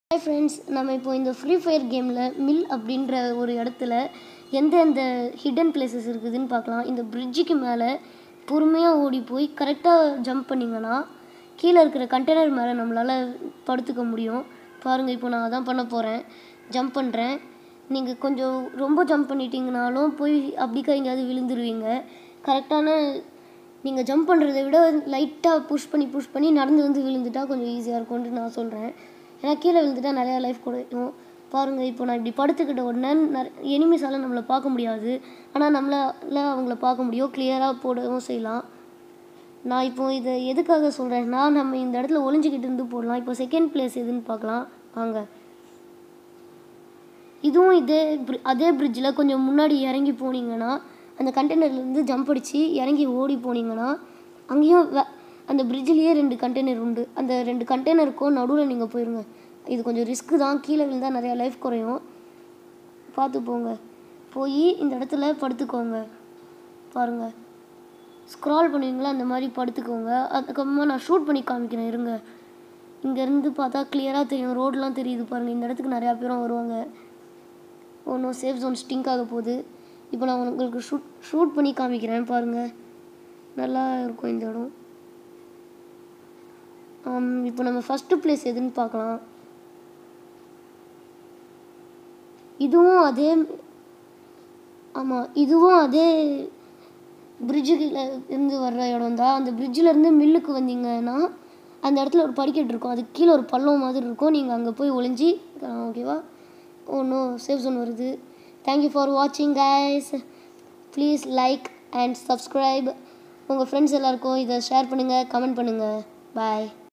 hi friends நம்ம இப்போ இந்த ஃப்ரீ ஃபயர் கேமில் மில் அப்படின்ற ஒரு இடத்துல எந்தெந்த ஹிடன் பிளேசஸ் இருக்குதுன்னு பார்க்கலாம் இந்த பிரிட்ஜுக்கு மேலே பொறுமையாக ஓடி போய் கரெக்டாக ஜம்ப் பண்ணிங்கன்னா கீழே இருக்கிற கண்டெய்னர் மேலே நம்மளால் படுத்துக்க முடியும் பாருங்கள் இப்போ நான் அதான் பண்ண போகிறேன் ஜம்ப் பண்ணுறேன் நீங்கள் கொஞ்சம் ரொம்ப ஜம்ப் பண்ணிட்டீங்கனாலும் போய் அப்படிக்கா எங்கேயாவது விழுந்துருவீங்க கரெக்டான நீங்கள் ஜம்ப் பண்ணுறதை விட லைட்டாக புஷ் பண்ணி புஷ் பண்ணி நடந்து வந்து விழுந்துட்டா கொஞ்சம் ஈஸியாக இருக்கும்னு நான் சொல்கிறேன் ஏன்னா கீழே விழுந்துட்டா நிறையா லைஃப் குறையும் பாருங்கள் இப்போ நான் இப்படி படுத்துக்கிட்ட உடனே நிறைய எனிமிஸால் நம்மளை பார்க்க முடியாது ஆனால் நம்மளால் அவங்கள பார்க்க முடியும் கிளியராக போடவும் செய்யலாம் நான் இப்போ இதை எதுக்காக சொல்கிறேன்னா நம்ம இந்த இடத்துல ஒளிஞ்சிக்கிட்டு இருந்து போடலாம் இப்போ செகண்ட் பிளேஸ் எதுன்னு பார்க்கலாம் வாங்க இதுவும் இதே bri- அதே பிரிட்ஜில் கொஞ்சம் முன்னாடி இறங்கி போனீங்கன்னா அந்த கண்டெய்னர்லேருந்து ஜம்ப் அடித்து இறங்கி ஓடி போனீங்கன்னா அங்கேயும் வே அந்த பிரிட்ஜிலேயே ரெண்டு கண்டெய்னர் உண்டு அந்த ரெண்டு கண்டெய்னருக்கும் நடுவில் நீங்கள் போயிருங்க இது கொஞ்சம் ரிஸ்க்கு தான் கீழே விழுந்தால் நிறையா லைஃப் குறையும் பார்த்து போங்க போய் இந்த இடத்துல படுத்துக்கோங்க பாருங்கள் ஸ்க்ரால் பண்ணுவீங்களா அந்த மாதிரி படுத்துக்கோங்க அதுக்கப்புறமா நான் ஷூட் பண்ணி காமிக்கிறேன் இருங்க இங்கேருந்து பார்த்தா கிளியராக தெரியும் ரோடெலாம் தெரியுது பாருங்கள் இந்த இடத்துக்கு நிறையா பேரும் வருவாங்க ஒன்றும் சேஃப் ஜோன் ஸ்டிங்க் ஆக போகுது இப்போ நான் உங்களுக்கு ஷூட் ஷூட் பண்ணி காமிக்கிறேன் பாருங்கள் நல்லா இருக்கும் இந்த இடம் ஆம், இப்போ நம்ம ஃபஸ்ட்டு பிளேஸ் எதுன்னு பார்க்கலாம் இதுவும் அதே ஆமாம் இதுவும் அதே பிரிட்ஜுல இருந்து வர்ற இடம் தான் அந்த bridge-ல இருந்து மில்லுக்கு வந்தீங்கன்னா அந்த இடத்துல ஒரு படிக்கட்டு இருக்கும் அதுக்கு கீழே ஒரு பள்ளம் மாதிரி இருக்கும் நீங்கள் அங்கே போய் ஒளிஞ்சி ஓகேவா ஒன்றும் சேஃப் ஜோன் வருது தேங்க்யூ ஃபார் வாட்சிங் guys please like and subscribe உங்கள் ஃப்ரெண்ட்ஸ் எல்லாருக்கும் இதை ஷேர் பண்ணுங்கள் கமெண்ட் பண்ணுங்கள் பாய்